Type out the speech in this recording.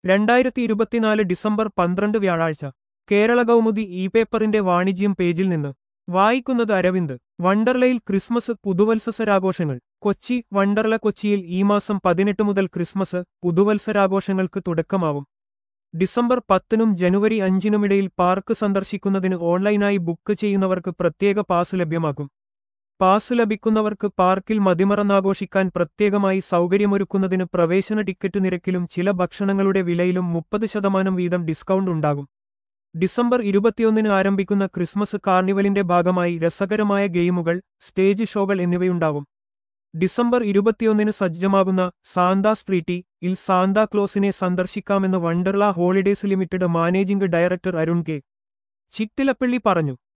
രണ്ടായിരത്തി ഇരുപത്തിനാല് ഡിസംബർ പന്ത്രണ്ട് വ്യാഴാഴ്ച കേരള കൗമുദി ഇ പേപ്പറിന്റെ വാണിജ്യം പേജിൽ നിന്ന് വായിക്കുന്നത് അരവിന്ദ് വണ്ടർലയിൽ ക്രിസ്മസ് പുതുവത്സരാഘോഷങ്ങൾ കൊച്ചി വണ്ടർല കൊച്ചിയിൽ ഈ മാസം പതിനെട്ട് മുതൽ ക്രിസ്മസ് പുതുവത്സരാഘോഷങ്ങൾക്ക് തുടക്കമാവും ഡിസംബർ പത്തിനും ജനുവരി അഞ്ചിനുമിടയിൽ പാർക്ക് സന്ദർശിക്കുന്നതിന് ഓൺലൈനായി ബുക്ക് ചെയ്യുന്നവർക്ക് പ്രത്യേക പാസ് ലഭ്യമാക്കും പാസ് ലഭിക്കുന്നവർക്ക് പാർക്കിൽ മതിമറന്നാഘോഷിക്കാൻ പ്രത്യേകമായി സൗകര്യമൊരുക്കുന്നതിന് പ്രവേശന ടിക്കറ്റ് നിരക്കിലും ചില ഭക്ഷണങ്ങളുടെ വിലയിലും മുപ്പത് ശതമാനം വീതം ഡിസ്കൗണ്ട് ഉണ്ടാകും ഡിസംബർ ഇരുപത്തിയൊന്നിന് ആരംഭിക്കുന്ന ക്രിസ്മസ് കാർണിവലിന്റെ ഭാഗമായി രസകരമായ ഗെയിമുകൾ സ്റ്റേജ് ഷോകൾ എന്നിവയുണ്ടാവും ഡിസംബർ ഇരുപത്തിയൊന്നിന് സജ്ജമാകുന്ന സാന്താ സ്ട്രീറ്റി ഇൽ സാന്താ ക്ലോസിനെ സന്ദർശിക്കാമെന്ന് Wonderla Holidays Limited managing director Arun K Chittilappally പറഞ്ഞു